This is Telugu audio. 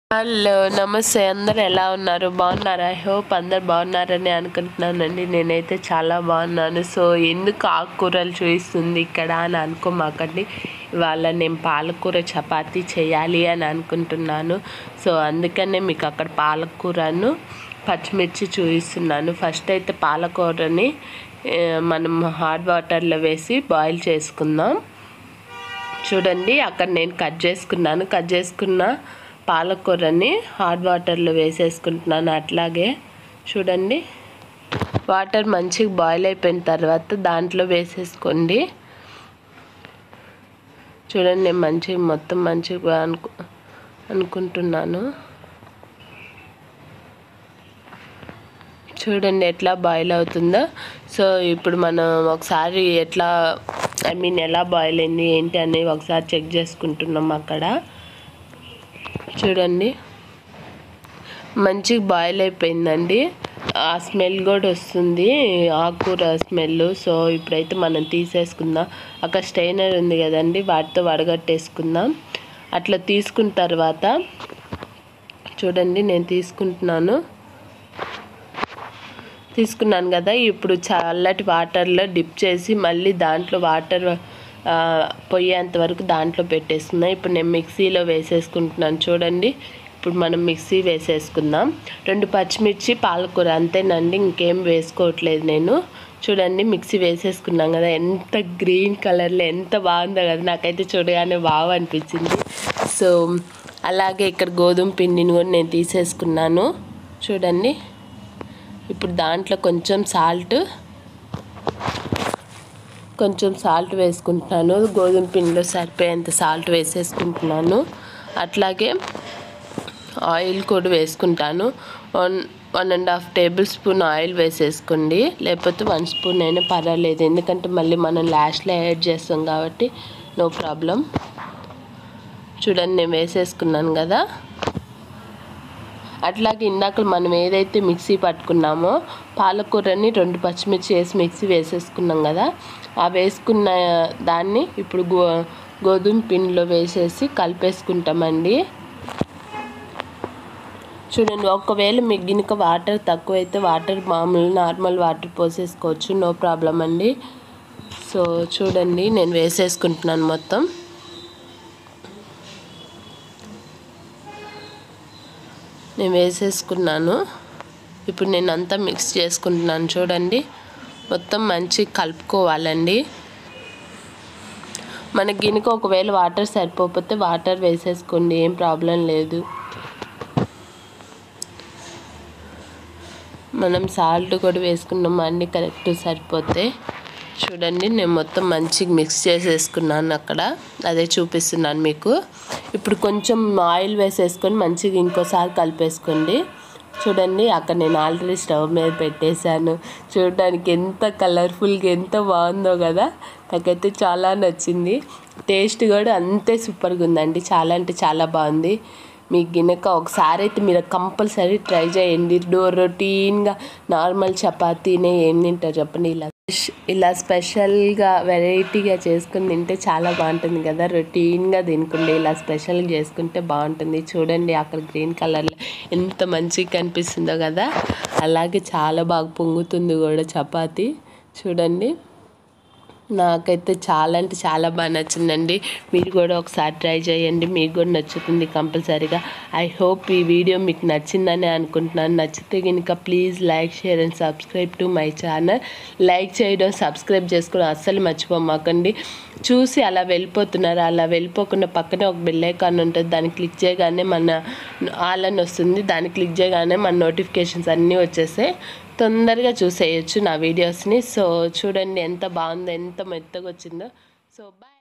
హలో నమస్తే అందరు ఎలా ఉన్నారు బాగున్నారా ఐ హోప్ అందరు బాగున్నారని అనుకుంటున్నానండి నేనైతే చాలా బాగున్నాను సో ఎందుకు ఆకుకూరలు చూపిస్తుంది ఇక్కడ అని అనుకోమాకండి ఇవాళ నేను పాలకూర చపాతీ చేయాలి అని అనుకుంటున్నాను సో అందుకనే మీకు అక్కడ పాలకూరను పచ్చిమిర్చి చూపిస్తున్నాను ఫస్ట్ అయితే పాలకూరని ఆ, మనం హాట్ వాటర్లో వేసి బాయిల్ చేసుకుందాం చూడండి అక్కడ నేను కట్ చేసుకున్నాను కట్ చేసుకున్న పాలకూరని హాట్ వాటర్లో వేసేసుకుంటున్నాను అట్లాగే చూడండి వాటర్ మంచిగా బాయిల్ అయిపోయిన తర్వాత దాంట్లో వేసేసుకోండి చూడండి నేను మంచిగా మొత్తం మంచిగా అనుకు అనుకుంటున్నాను చూడండి ఎట్లా బాయిల్ అవుతుందో సో ఇప్పుడు మనం ఒకసారి ఎట్లా ఐ మీన్ ఎలా బాయిల్ అయింది ఏంటి అని ఒకసారి చెక్ చేసుకుంటున్నాం అక్కడ చూడండి మంచిగా బాయిల్ అయిపోయిందండి ఆ స్మెల్ కూడా వస్తుంది ఆకుకూర స్మెల్ సో ఇప్పుడైతే మనం తీసేసుకుందాం అక్కడ స్టైనర్ ఉంది కదండి వాటితో వడగట్టేసుకుందాం అట్లా తీసుకున్న తర్వాత చూడండి నేను తీసుకుంటున్నాను తీసుకున్నాను కదా ఇప్పుడు చల్లటి వాటర్లో డిప్ చేసి మళ్ళీ దాంట్లో వాటర్ ఆ, పొయ్యేంత వరకు దాంట్లో పెట్టేస్తున్నా ఇప్పుడు నేను మిక్సీలో వేసేసుకుంటున్నాను చూడండి ఇప్పుడు మనం మిక్సీ వేసేసుకుందాం రెండు పచ్చిమిర్చి పాలకూర అంతేనండి ఇంకేం వేసుకోవట్లేదు నేను చూడండి మిక్సీ వేసేసుకున్నాం కదా ఎంత గ్రీన్ కలర్లో ఎంత బాగుందో కదా నాకైతే చూడగానే బాగా అనిపించింది సో అలాగే ఇక్కడ గోధుమ పిండిని కూడా నేను తీసేసుకున్నాను చూడండి ఇప్పుడు దాంట్లో కొంచెం సాల్ట్ కొంచెం సాల్ట్ వేసుకుంటున్నాను గోధుమ పిండిలో సరిపోయేంత సాల్ట్ వేసేసుకుంటున్నాను అట్లాగే ఆయిల్ కూడా వేసుకుంటాను one one and half tablespoon oil వేసేసుకోండి లేకపోతే వన్ స్పూన్ అయినా పర్వాలేదు ఎందుకంటే మళ్ళీ మనం లాస్ట్లో యాడ్ చేస్తాం కాబట్టి నో ప్రాబ్లం చూడండి నేను వేసేసుకున్నాను కదా అట్లాగే ఇందాక మనం ఏదైతే మిక్సీ పట్టుకున్నామో పాలకూరని రెండు పచ్చిమిర్చి వేసి మిక్సీ వేసేసుకున్నాం కదా ఆ వేసుకున్న దాన్ని ఇప్పుడు గో గోధుమ పిండిలో వేసేసి కలిపేసుకుంటామండి చూడండి ఒకవేళ మీకు గినుక వాటర్ తక్కువైతే వాటర్ మామూలు నార్మల్ వాటర్ పోసేసుకోవచ్చు నో ప్రాబ్లం అండి సో చూడండి నేను వేసేసుకుంటున్నాను మొత్తం నేను వేసేసుకున్నాను ఇప్పుడు నేను అంతా మిక్స్ చేసుకుంటున్నాను చూడండి మొత్తం మంచి కలుపుకోవాలండి మన గినుక ఒకవేళ వాటర్ సరిపోతే వాటర్ వేసేసుకోండి ఏం ప్రాబ్లం లేదు మనం సాల్ట్ కూడా వేసుకున్నాం అన్నీ కరెక్ట్ సరిపోతే చూడండి నేను మొత్తం మంచిగా మిక్స్ చేసేసుకున్నాను అక్కడ అదే చూపిస్తున్నాను మీకు ఇప్పుడు కొంచెం ఆయిల్ వేసేసుకొని మంచిగా ఇంకోసారి కలిపేసుకోండి చూడండి అక్కడ నేను ఆల్రెడీ స్టవ్ మీద పెట్టేశాను చూడడానికి ఎంత కలర్ఫుల్గా ఎంత బాగుందో కదా నాకైతే చాలా నచ్చింది టేస్ట్ కూడా అంతే సూపర్గా ఉందండి చాలా అంటే చాలా బాగుంది మీకు గినక ఒకసారి అయితే మీరు కంపల్సరీ ట్రై చేయండి డో రొటీన్గా నార్మల్ చపాతీనే ఏం తింటారు చెప్పండి ఇలా ఇలా స్పెషల్గా వెరైటీగా చేసుకుని తింటే చాలా బాగుంటుంది కదా రొటీన్గా తినకుండా ఇలా స్పెషల్గా చేసుకుంటే బాగుంటుంది చూడండి అక్కడ గ్రీన్ కలర్లో ఎంత మంచిగా కనిపిస్తుందో కదా అలాగే చాలా బాగా పొంగుతుంది కూడా చపాతీ చూడండి నాకైతే చాలా అంటే చాలా బాగా నచ్చిందండి మీరు కూడా ఒకసారి ట్రై చేయండి మీకు కూడా నచ్చుతుంది కంపల్సరీగా ఐ హోప్ ఈ వీడియో మీకు నచ్చిందని అనుకుంటున్నాను నచ్చితే కనుక please like share and subscribe to my channel like చేయడం సబ్స్క్రైబ్ చేసుకోవడం అస్సలు మర్చిపోమాకండి చూసి అలా వెళ్ళిపోతున్నారు అలా వెళ్ళిపోకుండా పక్కనే ఒక బెల్ ఐకాన్ ఉంటుంది దాన్ని క్లిక్ చేయగానే మన ఆల్ వస్తుంది దాన్ని క్లిక్ చేయగానే మన నోటిఫికేషన్స్ అన్నీ వచ్చేసాయి తొందరగా చూసేయచ్చు నా వీడియోస్ని సో చూడండి ఎంత బాగుందో ఎంత మెత్తగా వచ్చిందో సో బాయ్